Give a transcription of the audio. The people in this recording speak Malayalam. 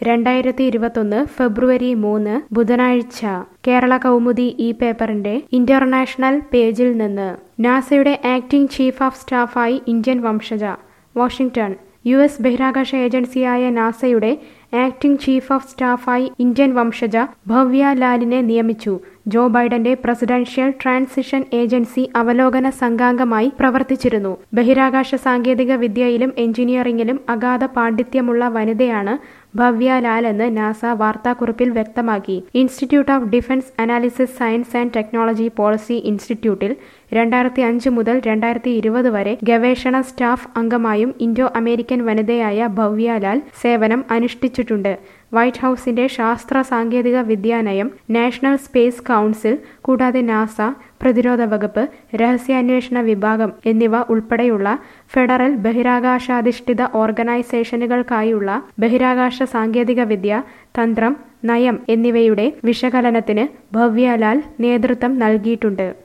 രണ്ടായിരത്തി ഇരുപത്തൊന്ന് ഫെബ്രുവരി മൂന്ന് ബുധനാഴ്ച കേരള കൗമുദി ഈ പേപ്പറിന്റെ ഇന്റർനാഷണൽ പേജിൽ നിന്ന് നാസയുടെ ആക്ടിംഗ് ചീഫ് ഓഫ് സ്റ്റാഫായി ഇന്ത്യൻ വംശജ വാഷിംഗ്ടൺ യു എസ് ബഹിരാകാശ ഏജൻസിയായ നാസയുടെ ആക്ടിംഗ് ചീഫ് ഓഫ് സ്റ്റാഫായി ഇന്ത്യൻ വംശജ ഭവ്യ ലാലിനെ നിയമിച്ചു ജോ ബൈഡന്റെ പ്രസിഡൻഷ്യൽ ട്രാൻസിഷൻ ഏജൻസി അവലോകന സംഘാംഗമായി പ്രവർത്തിച്ചിരുന്നു ബഹിരാകാശ സാങ്കേതിക വിദ്യയിലും എഞ്ചിനീയറിംഗിലും അഗാധ പാണ്ഡിത്യമുള്ള വനിതയാണ് ഭവ്യ ലാൽ എന്ന് നാസ വാർത്താക്കുറിപ്പിൽ വ്യക്തമാക്കി institute of defence analysis science and technology policy ഇൻസ്റ്റിറ്റ്യൂട്ടിൽ രണ്ടായിരത്തി അഞ്ച് മുതൽ രണ്ടായിരത്തി ഇരുപത് വരെ ഗവേഷണ സ്റ്റാഫ് അംഗമായും ഇൻഡോ അമേരിക്കൻ വനിതയായ ഭവ്യ ലാൽ സേവനം അനുഷ്ഠിച്ചിട്ടുണ്ട് വൈറ്റ് ഹൌസിന്റെ ശാസ്ത്ര സാങ്കേതിക വിദ്യാനയം നാഷണൽ സ്പേസ് കൗൺസിൽ കൂടാതെ നാസ പ്രതിരോധ വകുപ്പ് രഹസ്യാന്വേഷണ വിഭാഗം എന്നിവ ഉൾപ്പെടെയുള്ള ഫെഡറൽ ബഹിരാകാശാധിഷ്ഠിത ഓർഗനൈസേഷനുകൾക്കായുള്ള ബഹിരാകാശ സാങ്കേതിക വിദ്യ തന്ത്രം നയം എന്നിവയുടെ വിശകലനത്തിന് ഭവ്യലാൽ നേതൃത്വം നൽകിയിട്ടുണ്ട്